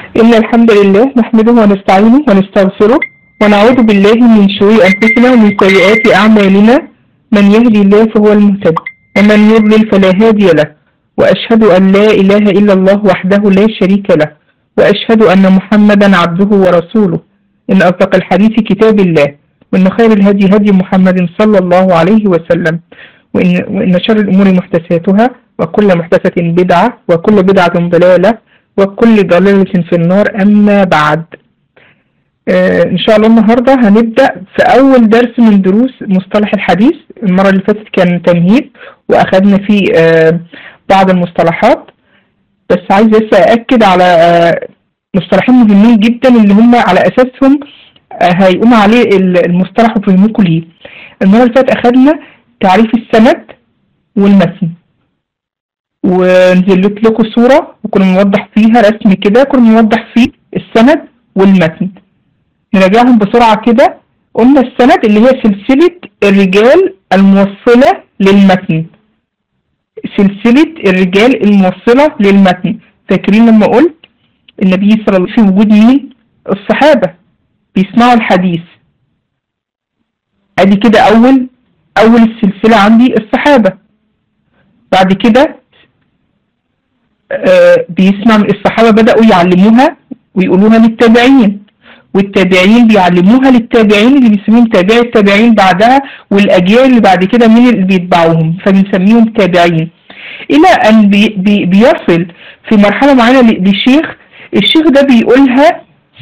إن الحمد لله نحمده ونستعينه ونستغفره ونعوذ بالله من شرور أنفسنا ومن سيئات أعمالنا من يهدي الله فهو المهتد ومن يضلل فلا هادي له وأشهد أن لا إله إلا الله وحده لا شريك له وأشهد أن محمدا عبده ورسوله إن أصدق الحديث كتاب الله وإن خير الهدي هدي محمد صلى الله عليه وسلم وإن, وإن شر الأمور محدثاتها وكل محدثة بدعة وكل بدعة ضلالة وكل ضلالة في النار أما بعد آه إن شاء الله النهاردة هنبدأ في أول درس من دروس مصطلح الحديث المرة اللي فاتت كان تمهيد وأخذنا فيه آه بعض المصطلحات بس عايز بس أأكد على آه مصطلحين مهمين جدا اللي هم على أساسهم آه هيقوم عليه المصطلح وفهمكم ليه المرة اللي فاتت أخذنا تعريف السند والمتن ونزلت لكم صورة وكنا بنوضح فيها رسم كده كنا بنوضح فيه السند والمتن نراجعهم بسرعة كده قلنا السند اللي هي سلسلة الرجال الموصلة للمتن سلسلة الرجال الموصلة للمتن فاكرين لما قلت النبي صلى الله عليه وسلم في وجود مين الصحابة بيسمعوا الحديث ادي كده اول اول السلسلة عندي الصحابة بعد كده آه بيسمع الصحابة بدأوا يعلموها ويقولوها للتابعين والتابعين بيعلموها للتابعين اللي بيسميهم تابعي التابعين بعدها والأجيال اللي بعد كده مين اللي بيتبعوهم فبنسميهم تابعين إلى أن بي بي بيصل في مرحلة معينة لشيخ الشيخ ده بيقولها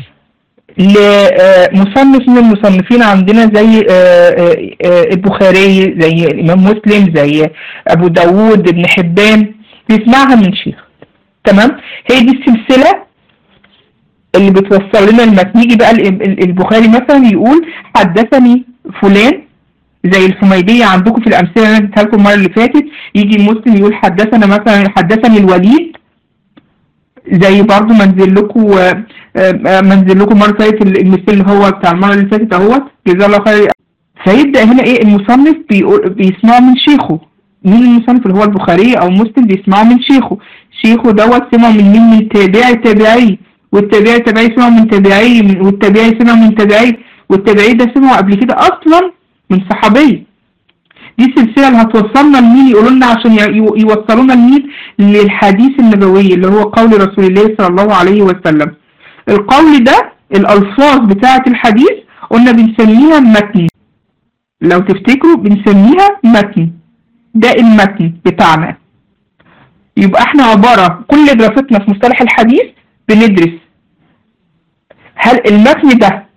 لمصنف من المصنفين عندنا زي البخاري زي الإمام مسلم زي أبو داود ابن حبان بيسمعها من شيخ تمام هي دي السلسلة اللي بتوصل لنا المتن يجي بقى البخاري مثلا يقول حدثني فلان زي الحميدية عندكم في الأمثلة اللي أنا اديتها لكم المرة اللي فاتت يجي مسلم يقول حدثنا مثلا حدثني الوليد زي برضه منزل لكم منزل لكم مرة فاتت المثال اللي هو بتاع المرة اللي فاتت اهوت جزاه الله خير فيبدأ هنا ايه المصنف بيقول بيسمعه من شيخه مين المصنف اللي هو البخاري او مسلم بيسمعه من شيخه شيخه دوت سمعه من مين من تابعي تابعي والتابعي تابعي سمعه من تابعي والتابعي سمعه من تابعي والتابعي ده سمعه قبل كده اصلا من صحابي دي السلسله اللي هتوصلنا لمين يقولوا لنا عشان يوصلونا لمين للحديث النبوي اللي هو قول رسول الله صلى الله عليه وسلم القول ده الالفاظ بتاعه الحديث قلنا بنسميها متن لو تفتكروا بنسميها متن ده المتن بتاعنا يبقى احنا عبارة كل دراستنا في مصطلح الحديث بندرس هل المتن ده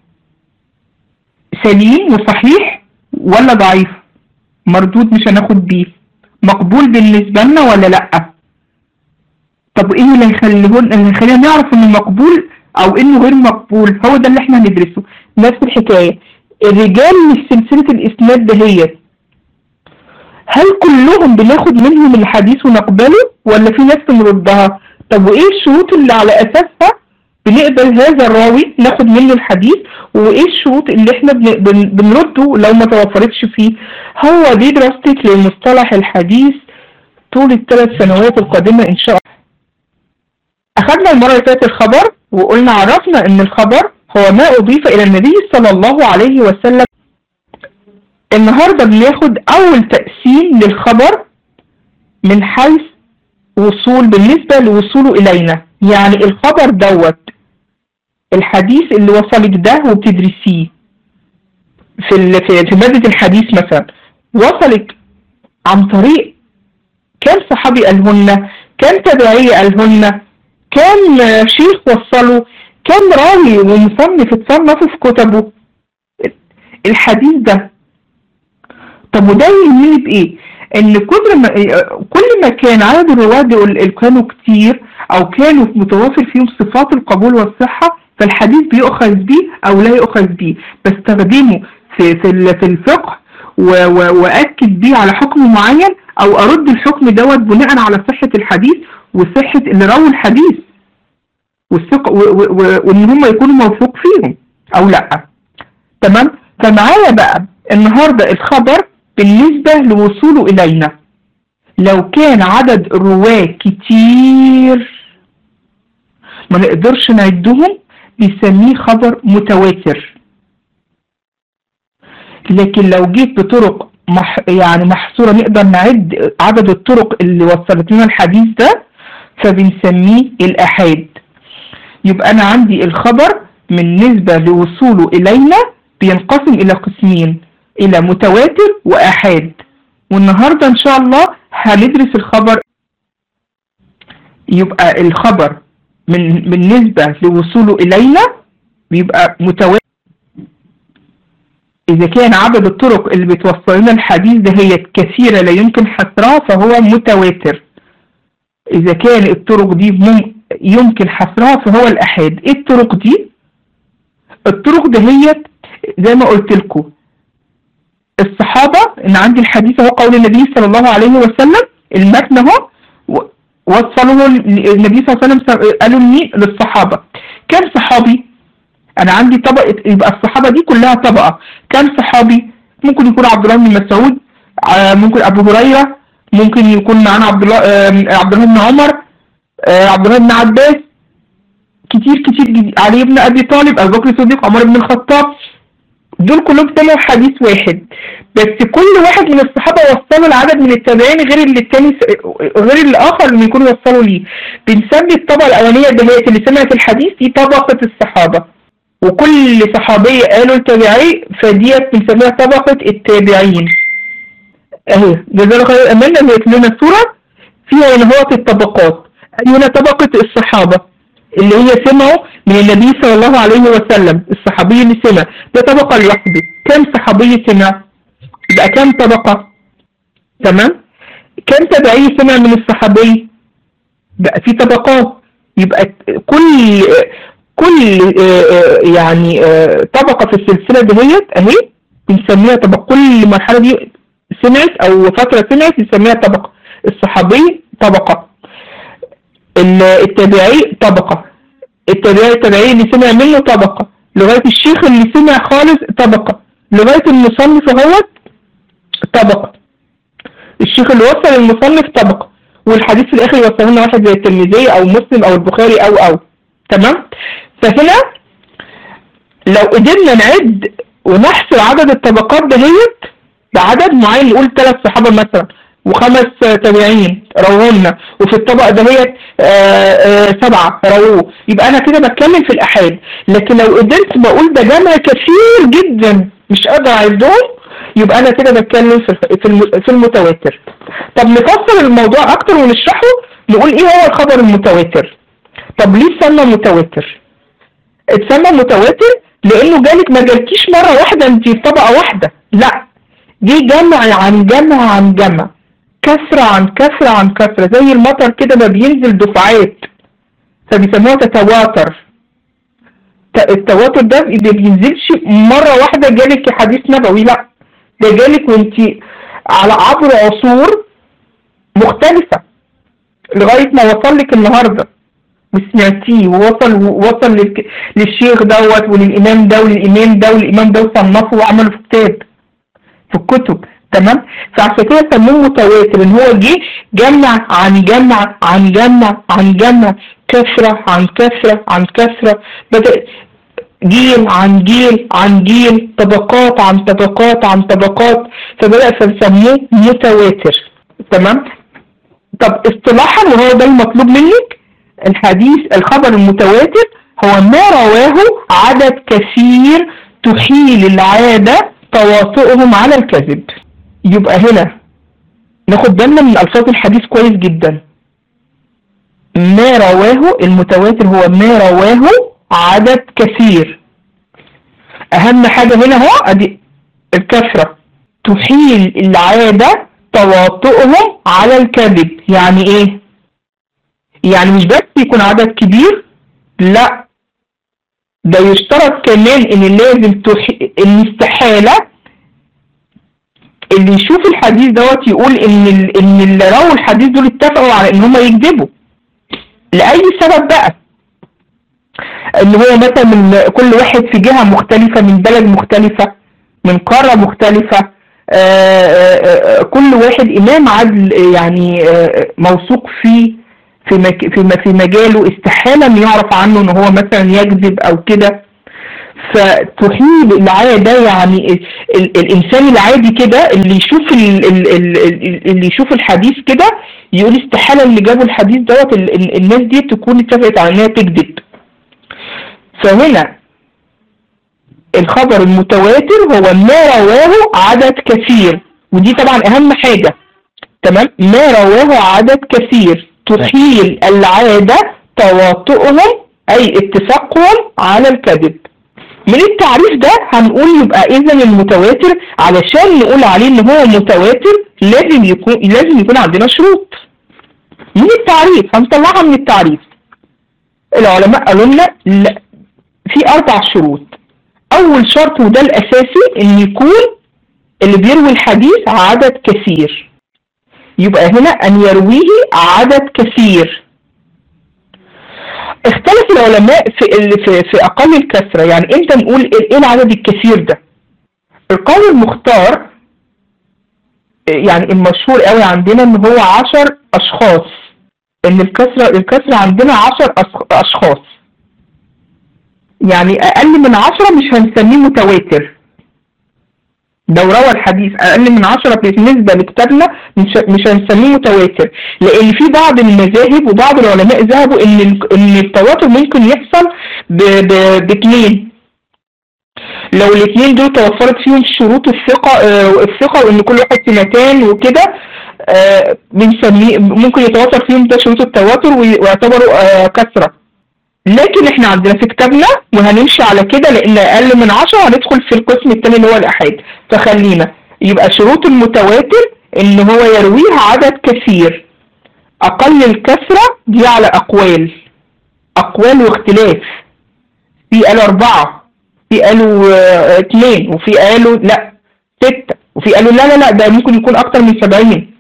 سليم وصحيح ولا ضعيف مردود مش هناخد بيه مقبول بالنسبة لنا ولا لأ طب ايه اللي هيخليه اللي هيخلينا نعرف انه مقبول او انه غير مقبول هو ده اللي احنا هندرسه نفس الحكاية الرجال من سلسلة الاسناد دهيت هل كلهم بناخد منهم الحديث ونقبله ولا في ناس بنردها طب وايه الشروط اللي على اساسها بنقبل هذا الراوي ناخد منه الحديث وايه الشروط اللي احنا بن بنرده لو ما توفرتش فيه هو دي دراستك لمصطلح الحديث طول الثلاث سنوات القادمة ان شاء الله اخذنا المرة اللي فاتت الخبر وقلنا عرفنا ان الخبر هو ما اضيف الى النبي صلى الله عليه وسلم النهاردة بناخد اول تقسيم للخبر من حيث وصول بالنسبة لوصوله الينا يعني الخبر دوت الحديث اللي وصلك ده وبتدرسيه في في مادة الحديث مثلا وصلك عن طريق كم صحابي قالهن كم تابعية قالهن كم شيخ وصله كم راوي ومصنف اتصنفوا في كتبه الحديث ده طب وده يهمني بايه ان كل ما كل ما كان عدد الرواه دول كانوا كتير او كانوا متوافر فيهم صفات القبول والصحه فالحديث بيؤخذ بيه او لا يؤخذ بيه بستخدمه في في في الفقه واكد بيه على حكم معين او ارد الحكم دوت بناء على صحه الحديث وصحه اللي رووا الحديث والثقه وان هم يكونوا موثوق فيهم او لا تمام فمعايا بقى النهارده الخبر بالنسبة لوصوله إلينا لو كان عدد الرواة كتير ما نقدرش نعدهم بيسميه خبر متواتر لكن لو جيت بطرق مح يعني محصورة نقدر نعد عدد الطرق اللي وصلت لنا الحديث ده فبنسميه الأحاد يبقى أنا عندي الخبر من نسبة لوصوله إلينا بينقسم إلى قسمين إلى متواتر وأحاد والنهاردة إن شاء الله هندرس الخبر يبقى الخبر من بالنسبة لوصوله إلينا بيبقى متواتر إذا كان عدد الطرق اللي بتوصل لنا الحديث ده هي كثيرة لا يمكن حصرها فهو متواتر إذا كان الطرق دي مم يمكن حصرها فهو الأحاد إيه الطرق دي؟ الطرق دهيت زي ما قلت لكم الصحابة إن عندي الحديث هو قول النبي صلى الله عليه وسلم المتن اهو وصلوه النبي صلى الله عليه وسلم قالوا لي للصحابة كم صحابي انا عندي طبقة يبقى الصحابة دي كلها طبقة كم صحابي ممكن يكون عبد الله بن مسعود ممكن ابو هريرة ممكن يكون معانا عبد الله عبد الله بن عمر عبد الله بن عباس كتير كتير علي بن ابي طالب ابو بكر الصديق عمر بن الخطاب دول كلهم سمعوا حديث واحد بس كل واحد من الصحابه وصلوا العدد من التابعين غير اللي التاني غير الاخر اللي يكونوا وصلوا ليه بنسمي الطبقه الاولانيه دهيت اللي سمعت الحديث دي طبقه الصحابه وكل صحابيه قالوا التابعي فديت بنسميها طبقه التابعين اهي جزاك خير امنا اللي لنا صوره فيها هنا هو الطبقات هنا طبقه الصحابه اللي هي سمعوا من النبي صلى الله عليه وسلم الصحابي اللي سمع ده طبقة لوحده كم صحابي سمع يبقى كم طبقة تمام كم تبعي سمع من الصحابي بقى في طبقات يبقى كل كل يعني طبقة في السلسلة دهيت اهي بنسميها طبقة كل مرحلة دي سمعت او فترة سمعت بنسميها طبقة الصحابي طبقة التابعي طبقة التابعي التابعي اللي سمع منه طبقة لغاية الشيخ اللي سمع خالص طبقة لغاية المصنف اهوت طبقة الشيخ اللي وصل المصنف طبقة والحديث في الاخر يوصل لنا واحد زي الترمذي او مسلم او البخاري او او تمام فهنا لو قدرنا نعد ونحصر عدد الطبقات دهيت بعدد معين نقول ثلاث صحابة مثلا وخمس تابعين روهن وفي الطبقة دهيت سبعة رووه يبقى انا كده بتكلم في الاحاد لكن لو قدرت بقول ده جمع كثير جدا مش قادر اعدهم يبقى انا كده بتكلم في في المتواتر طب نفصل الموضوع اكتر ونشرحه نقول ايه هو الخبر المتواتر طب ليه اتسمى متواتر اتسمى متواتر لانه جالك ما جالكيش مره واحده انت في طبقه واحده لا جه جمع عن جمع عن جمع كثرة عن كثرة عن كثرة زي المطر كده ما بينزل دفعات فبيسموها تتواتر التواتر ده ما بينزلش مرة واحدة جالك حديث نبوي لا ده جالك وانت على عبر عصور مختلفة لغاية ما وصل لك النهاردة وسمعتيه ووصل وصل للشيخ دوت وللإمام ده وللإمام ده والإمام ده وصنفه وعمله في كتاب في الكتب تمام فعشان كده سموه متواتر ان هو جه جمع عن جمع عن جمع عن جمع كثرة عن كثرة عن كثرة بدأ جيل عن جيل عن جيل طبقات عن طبقات عن طبقات فبدأ فنسموه متواتر تمام طب اصطلاحا وهو ده المطلوب منك الحديث الخبر المتواتر هو ما رواه عدد كثير تحيل العادة تواطؤهم على الكذب يبقى هنا ناخد بالنا من ألفاظ الحديث كويس جدا ما رواه المتواتر هو ما رواه عدد كثير أهم حاجة هنا هو أدي الكثرة تحيل العادة تواطؤهم على الكذب يعني إيه؟ يعني مش بس يكون عدد كبير لا ده يشترط كمان ان لازم تحي... ان استحالة اللي يشوف الحديث دوت يقول ان ال... ان اللي رووا الحديث دول اتفقوا على ان هم يكذبوا لأي سبب بقى ان هو مثلا من كل واحد في جهة مختلفة من بلد مختلفة من قارة مختلفة آآ آآ كل واحد امام عدل يعني موثوق فيه في مك... في م- في مجاله استحالة ان يعرف عنه ان هو مثلا يكذب او كده فتحيل العادة يعني ال... ال... الانسان العادي كده اللي يشوف ال... ال... ال... ال- اللي يشوف الحديث كده يقول استحالة اللي جابوا الحديث دوت ال... ال... الناس دي تكون اتفقت على انها تكذب فهنا الخبر المتواتر هو ما رواه عدد كثير ودي طبعا اهم حاجة تمام ما رواه عدد كثير تحيل العادة تواطؤهم اي اتفاقهم على الكذب من التعريف ده هنقول يبقى اذا المتواتر علشان نقول عليه ان هو متواتر لازم يكون لازم يكون عندنا شروط من التعريف هنطلعها من التعريف العلماء قالوا لنا لا في اربع شروط اول شرط وده الاساسي ان يكون اللي بيروي الحديث عدد كثير يبقى هنا ان يرويه عدد كثير اختلف العلماء في ال- في في اقل الكثره يعني امتى نقول ايه إيه العدد الكثير ده القول المختار يعني المشهور قوي عندنا ان هو عشر اشخاص ان الكثره الكثره عندنا عشر أش- اشخاص يعني اقل من عشرة مش هنسميه متواتر لو روى الحديث اقل من عشرة بالنسبة لكتابنا مش مش هنسميه متواتر لان في بعض المذاهب وبعض العلماء ذهبوا ان ال- ان التواتر ممكن يحصل ب- ب- باثنين لو الاثنين دول توفرت فيهم شروط الثقة آه، الثقة وان كل واحد سمتان وكده آه، بنسميه ممكن يتواتر فيهم ده شروط التواتر وي- ويعتبروا آه، كثرة لكن احنا عندنا في كتابنا وهنمشي على كده لان اقل من عشرة هندخل في القسم الثاني اللي هو الاحاد فخلينا يبقى شروط المتواتر ان هو يرويه عدد كثير اقل الكثرة دي على اقوال اقوال واختلاف في قالوا اربعة في قالوا آه، اثنين وفي قالوا لا ستة وفي قالوا لا لا لا ده ممكن يكون اكتر من سبعين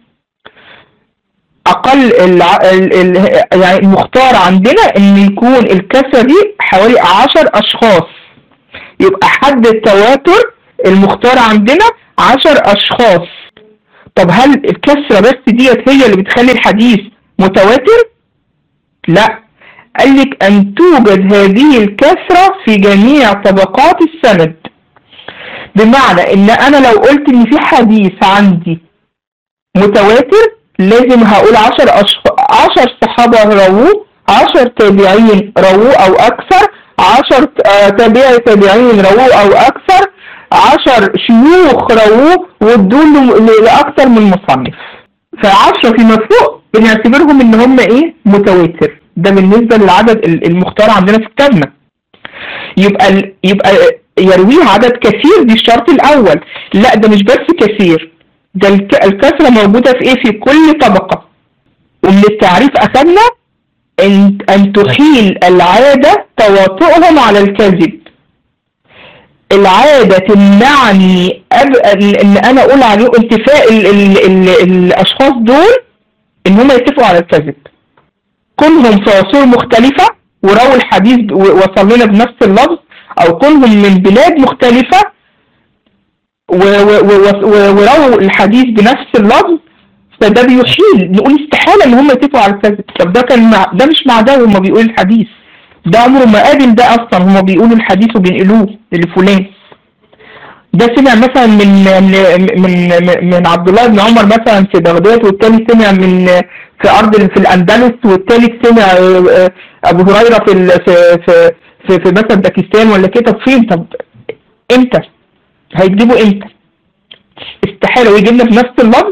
اقل الع... ال... ال... يعني المختار عندنا ان يكون الكسرة دي حوالي عشر اشخاص يبقى حد التواتر المختار عندنا عشر اشخاص طب هل الكسرة بس ديت هي اللي بتخلي الحديث متواتر لا قال لك ان توجد هذه الكسرة في جميع طبقات السند بمعنى ان انا لو قلت ان في حديث عندي متواتر لازم هقول عشر أشخ... عشر صحابة رووه عشر تابعين رووه أو أكثر عشر آه، تابعي تابعين رووه أو أكثر عشر شيوخ رووه وادوا له ل- لأكثر من مصنف فعشرة فيما فوق بنعتبرهم إن هم إيه متواتر ده بالنسبة للعدد ال- المختار عندنا في كتابنا يبقى ال- يبقى يرويه عدد كثير دي الشرط الأول لا ده مش بس كثير ده الك- الكثرة موجودة في ايه في كل طبقة ومن التعريف اخذنا ان, أن تحيل العادة تواطؤهم على الكذب العادة تمنعني أب... ان انا اقول عليه انتفاء ال... ال... ال... الاشخاص دول ان هم يتفقوا على الكذب كونهم في عصور مختلفة ورووا الحديث ب- وصل لنا بنفس اللفظ او كونهم من بلاد مختلفة و- و- و- و- ورووا الحديث بنفس اللفظ فده بيحيل نقول استحالة ان هم يتفقوا على الكذب طب ده كان مع ده مش مع ده هما بيقولوا الحديث ده عمره ما قابل ده اصلا هما بيقولوا الحديث وبينقلوه لفلان ده سمع مثلا من من من, من عبد الله بن عمر مثلا في بغداد والتاني سمع من في ارض في الاندلس والتالت سمع آه، آه، ابو هريره في ال- في في في, في مثلا باكستان ولا كده طب فين طب امتى هيكذبوا امتى استحالة ويجي لنا في نفس اللفظ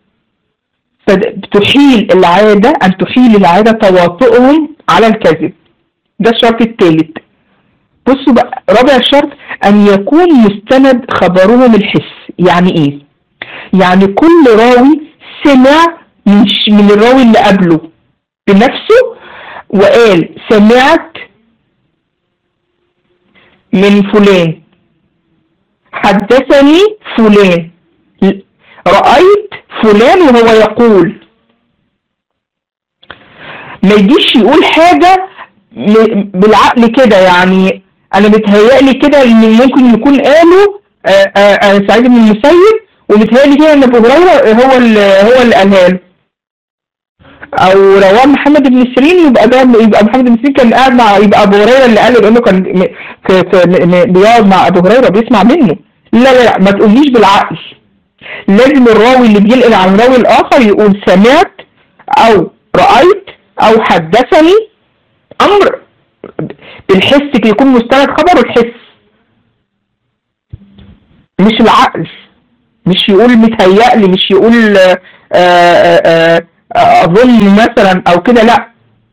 فتحيل العادة أن تحيل العادة تواطؤهم على الكذب ده الشرط الثالث بصوا بقى رابع شرط أن يكون مستند خبرهم الحس يعني إيه؟ يعني كل راوي سمع من, ش- من الراوي اللي قبله بنفسه وقال سمعت من فلان حدثني فلان رأيت فلان وهو يقول ما يجيش يقول حاجة م- بالعقل كده يعني انا متهيألي كده ان ممكن يكون قالوا آه، آه، آه، سعيد بن المسيب ومتهيألي كده ان ابو هريرة هو اللي هو اللي قالها له او رواه محمد بن سيرين يبقى ده يبقى محمد بن سيرين كان قاعد مع يبقى ابو هريره اللي قال لانه كان م- في في م- بيقعد مع ابو هريره بيسمع منه لا لا لا ما تقوليش بالعقل لازم الراوي اللي بينقل عن الراوي الاخر يقول سمعت او رايت او حدثني امر بالحس كده يكون مستند خبر الحس مش العقل مش يقول متهيألي مش يقول آه، آه، آه، آه، اظن مثلا او كده لا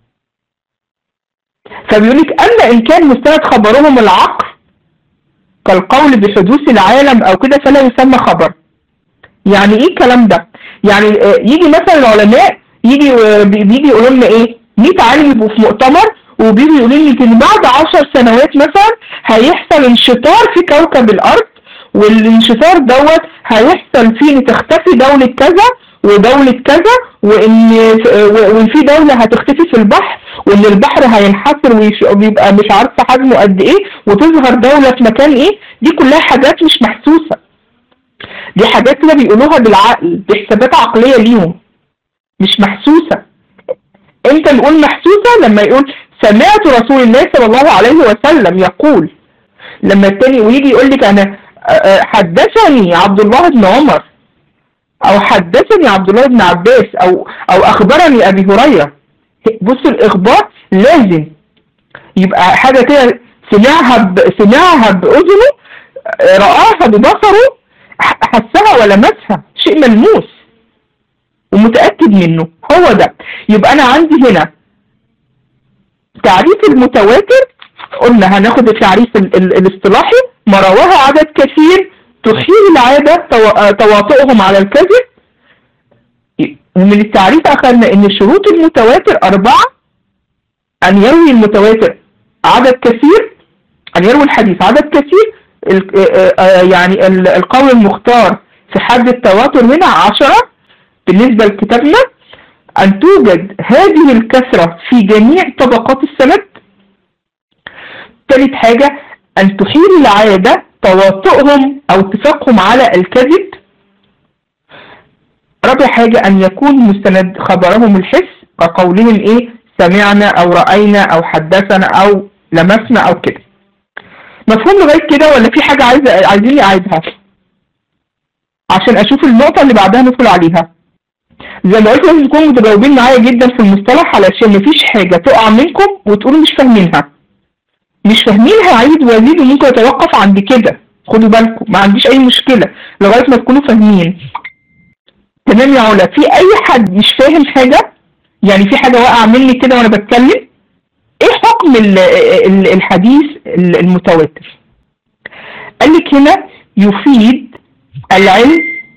فبيقول لك اما ان كان مستند خبرهم العقل كالقول بحدوث العالم او كده فلا يسمى خبر يعني ايه الكلام ده يعني آه، يجي مثلا العلماء يجي آه، بي- بيجي يقولوا لنا ايه 100 عالم يبقوا في مؤتمر وبيجي يقولوا لي ان بعد 10 سنوات مثلا هيحصل انشطار في كوكب الارض والانشطار دوت هيحصل فيه ان تختفي دولة كذا ودولة كذا وان وان في دولة هتختفي في البحر وان البحر هينحسر ويش- ويبقى مش عارفة حجمه قد ايه وتظهر دولة في مكان ايه دي كلها حاجات مش محسوسة دي حاجات كده بيقولوها بالعقل دي حسابات عقلية ليهم مش محسوسة امتى نقول محسوسة لما يقول سمعت رسول الله صلى الله عليه وسلم يقول لما التاني ويجي يقول لك انا آه، آه، حدثني عبد الله بن عمر او حدثني عبد الله بن عباس او او اخبرني ابي هريره بص الاخبار لازم يبقى حاجه كده سمعها ب... سمعها باذنه آه، رآها ببصره ح- حسها ولمسها شيء ملموس ومتأكد منه هو ده يبقى أنا عندي هنا تعريف المتواتر قلنا هناخد التعريف ال ال الاصطلاحي ما رواه عدد كثير تحيل العادة تو- آه، تواطؤهم على الكذب ومن التعريف أخذنا إن شروط المتواتر أربعة أن يروي المتواتر عدد كثير أن يروي الحديث عدد كثير ال- آه، آه، يعني ال- القول المختار في حد التواتر هنا عشرة بالنسبة لكتابنا أن توجد هذه الكثرة في جميع طبقات السند ثالث حاجة أن تحيل العادة تواطؤهم أو اتفاقهم على الكذب رابع حاجة أن يكون مستند خبرهم الحس كقولهم إيه سمعنا أو رأينا أو حدثنا أو لمسنا أو كده مفهوم لغاية كده ولا في حاجة عايزة عايزين أعيدها عشان أشوف النقطة اللي بعدها ندخل عليها زي ما قلت لازم تكونوا متجاوبين معايا جدا في المصطلح علشان مفيش حاجة تقع منكم وتقولوا مش فاهمينها مش فاهمينها عيد وزيد وممكن اتوقف عند كده خدوا بالكم ما عنديش اي مشكلة لغاية ما تكونوا فاهمين تمام يا علا في اي حد مش فاهم حاجة يعني في حاجة واقعة مني كده وانا بتكلم ايه حكم ال- ال- الحديث ال- المتواتر قال لك هنا يفيد العلم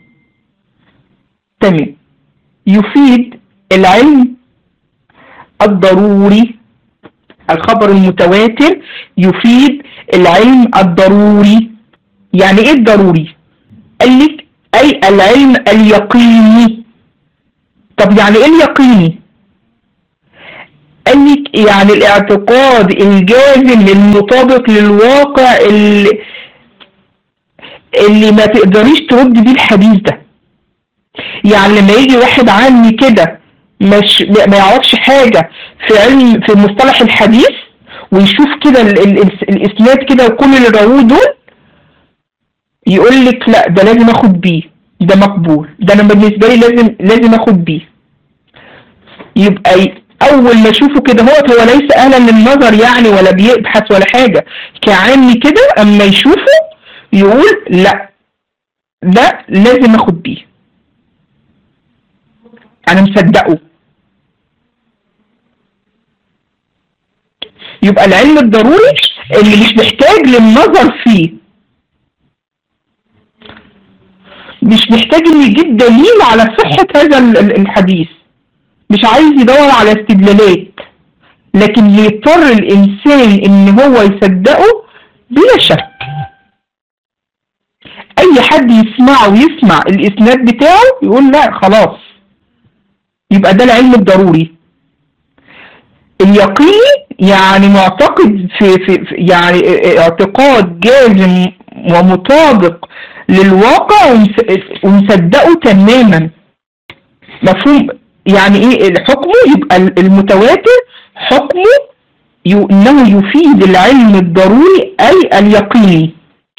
تمام يفيد العلم الضروري الخبر المتواتر يفيد العلم الضروري يعني ايه الضروري قال لك اي العلم اليقيني طب يعني ايه اليقيني قال لك يعني الاعتقاد الجازم المطابق للواقع اللي, اللي ما تقدريش ترد بيه الحديث ده يعني لما يجي واحد عني كده مش ما يعرفش حاجة في علم في مصطلح الحديث ويشوف كده ال- ال- ال- الاسناد كده وكل اللي رووه دول يقول لك لا ده لازم اخد بيه ده مقبول ده انا بالنسبه لي لازم لازم اخد بيه يبقى ي- اول ما اشوفه كده هو هو ليس اهلا للنظر يعني ولا بيبحث ولا حاجه كعامي كده اما يشوفه يقول لا ده لازم اخد بيه انا مصدقه يبقى العلم الضروري اللي مش محتاج للنظر فيه مش محتاج ان يجيب دليل على صحة هذا ال- ال- الحديث مش عايز يدور على استدلالات لكن يضطر الانسان ان هو يصدقه بلا شك اي حد يسمعه ويسمع الاسناد بتاعه يقول لا خلاص يبقى ده العلم الضروري اليقيني يعني معتقد في, في في- يعني اعتقاد جازم ومطابق للواقع ومس- ومصدقه تماما مفهوم يعني ايه حكمه يبقى المتواتر حكمه انه يفيد العلم الضروري اي اليقيني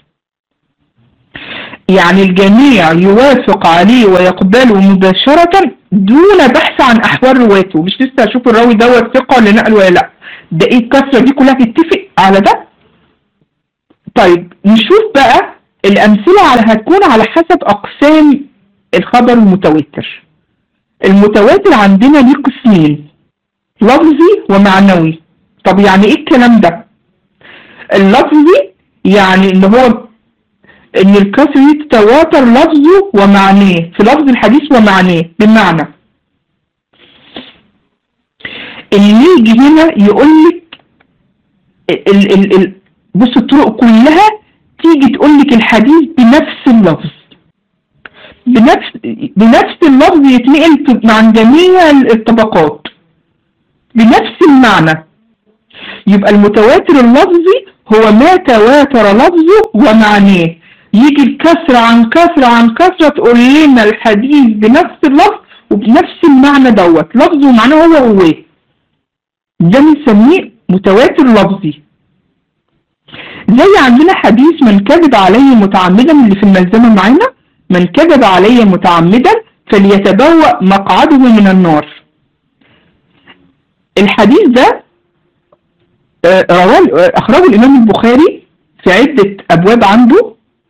يعني الجميع يوافق عليه ويقبله مباشرة دون بحث عن احوال رواته مش لسه اشوف الراوي دوت ثقة ولا نقل ولا لا ده ايه الكسرة دي كلها تتفق على ده طيب نشوف بقى الامثلة على هتكون على حسب اقسام الخبر المتواتر المتواتر عندنا ليه قسمين لفظي ومعنوي طب يعني ايه الكلام ده اللفظي يعني ان هو ان الكسر يتواتر لفظه ومعناه في لفظ الحديث ومعناه بمعنى اللي يجي هنا يقول لك ال ال ال بص الطرق كلها تيجي تقول لك الحديث بنفس اللفظ بنفس بنفس اللفظ يتنقل عن جميع الطبقات بنفس المعنى يبقى المتواتر اللفظي هو ما تواتر لفظه ومعناه يجي الكسر عن كسر عن كسرة تقول لنا الحديث بنفس اللفظ وبنفس المعنى دوت لفظه ومعناه هو هو ده بنسميه متواتر لفظي زي عندنا حديث من كذب علي متعمدا اللي في الملزمة معانا من كذب علي متعمدا فليتبوأ مقعده من النار الحديث ده رواه أخرجه الإمام البخاري في عدة أبواب عنده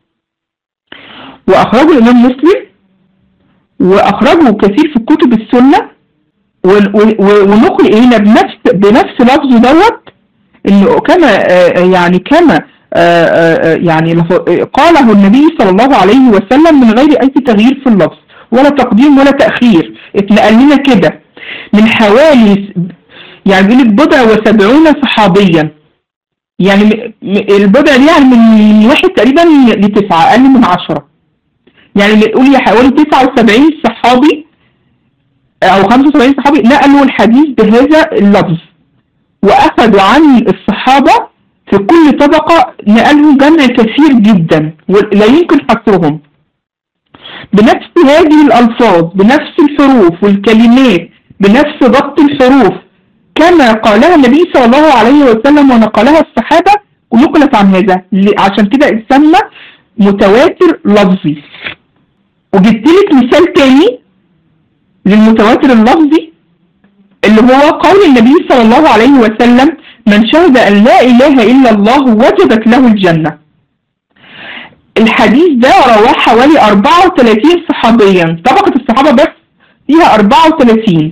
وأخرجه الإمام مسلم وأخرجه كثير في كتب السنة ونقل إلينا بنفس بنفس لفظه دوت إنه كما يعني كما يعني قاله النبي صلى الله عليه وسلم من غير أي تغيير في اللفظ ولا تقديم ولا تأخير اتنقل لنا كده من حوالي يعني بيقول بضع وسبعون صحابيا يعني البضع دي يعني من واحد تقريبا لتسعة أقل من عشرة يعني نقول حوالي 79 صحابي أو 75 صحابي نقلوا الحديث بهذا اللفظ وأخذوا عن الصحابة في كل طبقة نقلهم جمع كثير جدا ولا يمكن حصرهم بنفس هذه الألفاظ بنفس الحروف والكلمات بنفس ضبط الحروف كما قالها النبي صلى الله عليه وسلم ونقلها الصحابة ونقلت عن هذا عشان كده اتسمى متواتر لفظي وجبت لك مثال تاني للمتواتر اللفظي اللي هو قول النبي صلى الله عليه وسلم من شهد أن لا إله إلا الله وجبت له الجنة الحديث ده رواه حوالي 34 صحابيا طبقة الصحابة بس فيها 34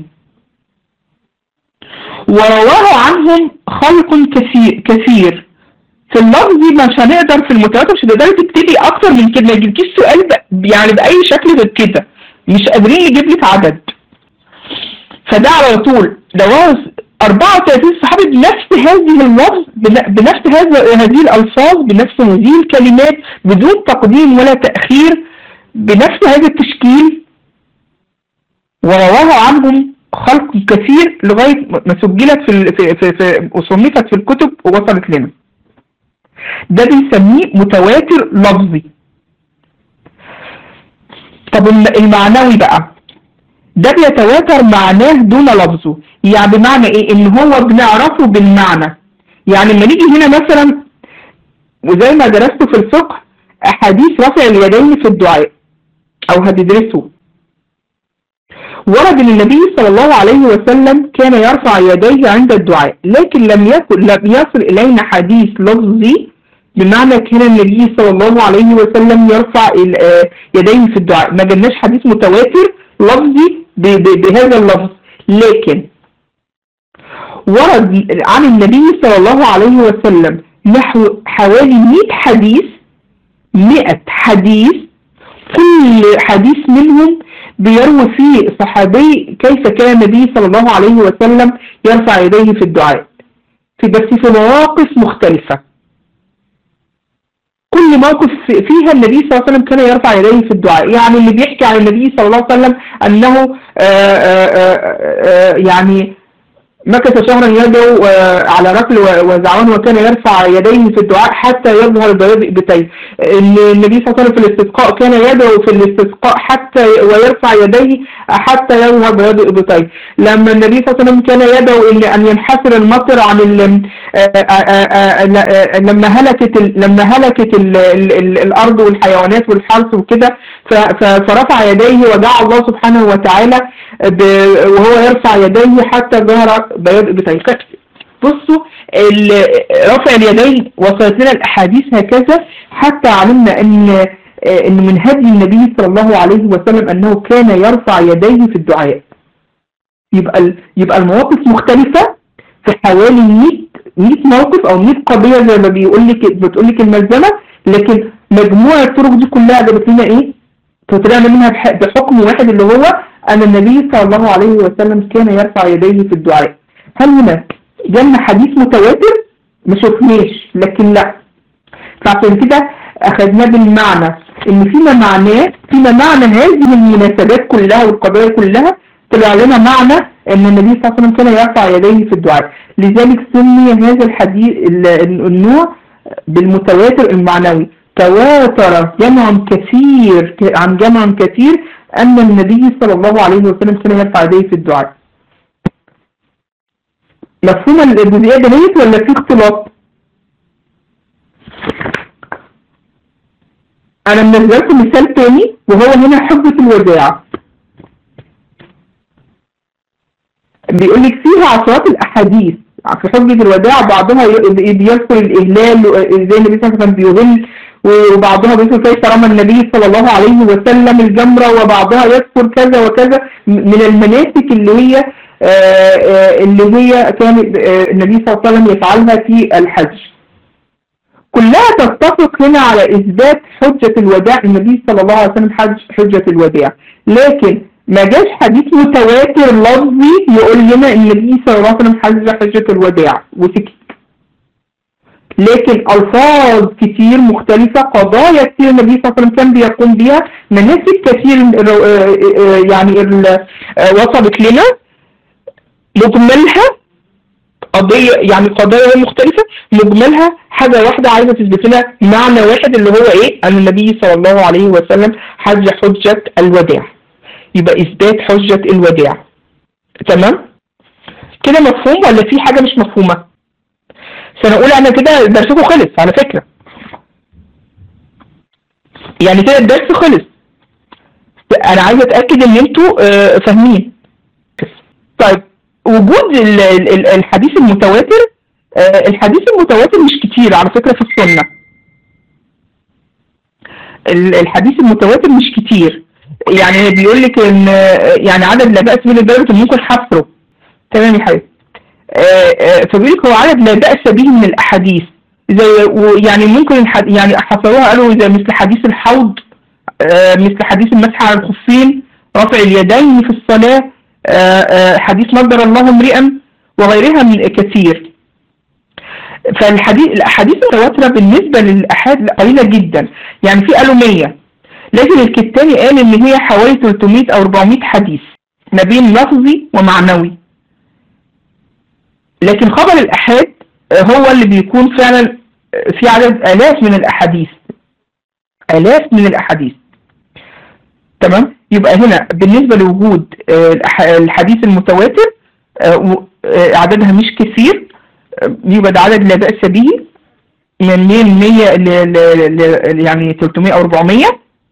ورواه عنهم خلق كثير, كثير في اللفظ مش هنقدر في المتواتر مش هتقدري تكتبي اكتر من كده ما يجيبكيش سؤال يعني باي شكل غير كده مش قادرين نجيب لك عدد فده على طول رواه 34 صحابي بنفس هذه اللفظ بنفس هذا هذه الالفاظ بنفس هذه الكلمات بدون تقديم ولا تاخير بنفس هذا التشكيل ورواه عنهم خلق كثير لغايه ما سجلت في في في, في وصنفت في الكتب ووصلت لنا ده بنسميه متواتر لفظي طب المعنوي بقى ده بيتواتر معناه دون لفظه يعني بمعنى ايه ان هو بنعرفه بالمعنى يعني لما نيجي هنا مثلا وزي ما درسته في الفقه احاديث رفع اليدين في الدعاء او هتدرسه ورد ان النبي صلى الله عليه وسلم كان يرفع يديه عند الدعاء لكن لم يكن لم يصل الينا حديث لفظي بمعنى كان النبي صلى الله عليه وسلم يرفع يديه في الدعاء ما جالناش حديث متواتر لفظي بهذا اللفظ لكن ورد عن النبي صلى الله عليه وسلم نحو حوالي 100 حديث 100 حديث كل حديث منهم بيروي فيه صحابي كيف كان النبي صلى الله عليه وسلم يرفع يديه في الدعاء في بس في مواقف مختلفة كل موقف فيها النبي صلى الله عليه وسلم كان يرفع يديه في الدعاء يعني اللي بيحكي عن النبي صلى الله عليه وسلم أنه آآ آآ آآ يعني مكث شهرا يدعو آه، على ركل و- وزعوان وكان يرفع يديه في الدعاء حتى يظهر بياض ابتيه ان النبي صلى الله عليه وسلم في الاستسقاء كان يدعو في الاستسقاء حتى ويرفع يديه حتى يظهر بياض ابتيه لما النبي صلى الله عليه وسلم كان يدعو ان ان ينحسر المطر عن ال آه، آه، آه، لا- آه، لما هلكت ال- لما هلكت ال ال ال الارض والحيوانات والحرث وكده ف- ف- فرفع يديه ودعا الله سبحانه وتعالى ب- وهو يرفع يديه حتى ظهر بياض ابتيه بصوا ال- رفع اليدين وصلت لنا الاحاديث هكذا حتى علمنا ان آه، ان من هدي النبي صلى الله عليه وسلم انه كان يرفع يديه في الدعاء يبقى ال- يبقى المواقف مختلفه في حوالي 100 100 موقف او 100 قضيه زي ما بيقول لك بتقول لك الملزمه لكن مجموع الطرق دي كلها جابت لنا ايه؟ طلعنا منها بح- بحكم واحد اللي هو ان النبي صلى الله عليه وسلم كان يرفع يديه في الدعاء هل هنا جالنا حديث متواتر ما شفناش لكن لا فعشان كده اخذناه بالمعنى ان فيما معناه فيما معنى هذه المناسبات كلها والقضايا كلها طلع لنا معنى ان النبي صلى الله عليه وسلم كان يرفع يديه في الدعاء لذلك سمي هذا الحديث ال- ال- النوع بالمتواتر المعنوي تواتر جمع كثير ك- عن جمع كثير ان النبي صلى الله عليه وسلم كان يرفع يديه في الدعاء مفهوم الجزئيه دهيت ولا في اختلاط؟ انا منزل لكم مثال تاني وهو هنا حجة الوداع بيقول لك فيها عشرات الاحاديث في حجة الوداع بعضها ي- بيذكر الاهلال و- ازاي النبي صلى الله عليه وسلم بيغل وبعضها بيذكر كيف رمى النبي صلى الله عليه وسلم الجمرة وبعضها يذكر كذا وكذا م- من المناسك اللي هي آه، آه، اللي هي كان آه، النبي صلى الله عليه وسلم يفعلها في الحج كلها تتفق هنا على إثبات حجة الوداع النبي صلى الله عليه وسلم حج حجة الوداع لكن ما جاش حديث متواتر لفظي يقول لنا إن النبي صلى الله عليه وسلم حج حجة الوداع وسكت لكن ألفاظ كتير مختلفة قضايا كتير النبي صلى الله عليه وسلم كان بيقوم بها مناسك كتير آه، آه، آه، يعني ال- آه، وصلت لنا مجملها قضية يعني قضايا مختلفة مجملها حاجة واحدة عايزة تثبت لنا معنى واحد اللي هو ايه ان النبي صلى الله عليه وسلم حج حجة الوداع يبقى اثبات حجة الوداع تمام كده مفهوم ولا في حاجة مش مفهومة سنة اولى انا كده درسكم خلص على فكرة يعني كده الدرس خلص انا عايزة اتأكد ان انتوا آه، فاهمين طيب وجود ال- ال- ال- الحديث المتواتر آه، الحديث المتواتر مش كتير على فكرة في السنة ال- الحديث المتواتر مش كتير يعني بيقول لك ان آه، يعني عدد لا بأس به لدرجة ان ممكن حصره تمام يا حبيبي آه، آه، فبيقول لك هو عدد لا بأس به من الأحاديث زي ويعني ممكن الح- يعني حصروها قالوا زي مثل حديث الحوض آه، مثل حديث المسح على الخفين رفع اليدين في الصلاة آه، آه، حديث نظر الله امرئا وغيرها من كثير فالحديث الاحاديث المتواتره بالنسبه للاحاد قليله جدا يعني في قالوا 100 لكن الكتاني قال ان هي حوالي 300 او 400 حديث ما بين لفظي ومعنوي لكن خبر الاحاد آه، هو اللي بيكون فعلا آه، في عدد الاف من الاحاديث الاف من الاحاديث تمام يبقى هنا بالنسبة لوجود آه، الأح- الحديث المتواتر آه، و- آه، عددها مش كثير آه، يبقى ده عدد لا بأس به من 100 100 ل- ل- ل- يعني 300 أو 400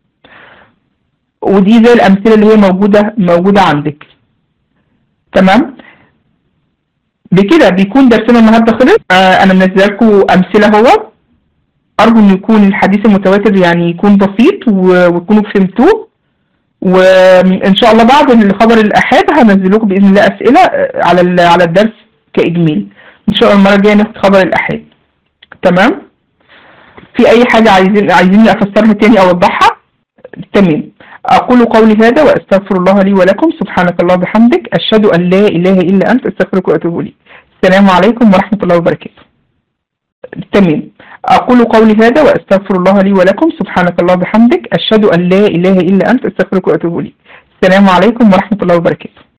ودي زي الأمثلة اللي هي موجودة موجودة عندك تمام بكده بيكون درسنا النهارده خلص آه، أنا منزل لكم أمثلة هو أرجو إن يكون الحديث المتواتر يعني يكون بسيط و- وتكونوا فهمتوه وان شاء الله بعد الخبر الاحاد هنزل لكم باذن الله اسئله آه، على ال- على الدرس كاجميل ان شاء الله المره الجايه ناخد خبر الاحاد تمام في اي حاجه عايزين عايزيني افسرها تاني او اوضحها تمام اقول قولي هذا واستغفر الله لي ولكم سبحانك الله وبحمدك اشهد ان لا اله الا انت استغفرك واتوب اليك السلام عليكم ورحمه الله وبركاته تمام أقول قولي هذا وأستغفر الله لي ولكم سبحانك الله وبحمدك أشهد أن لا إله إلا أنت أستغفرك وأتوب إليك السلام عليكم ورحمة الله وبركاته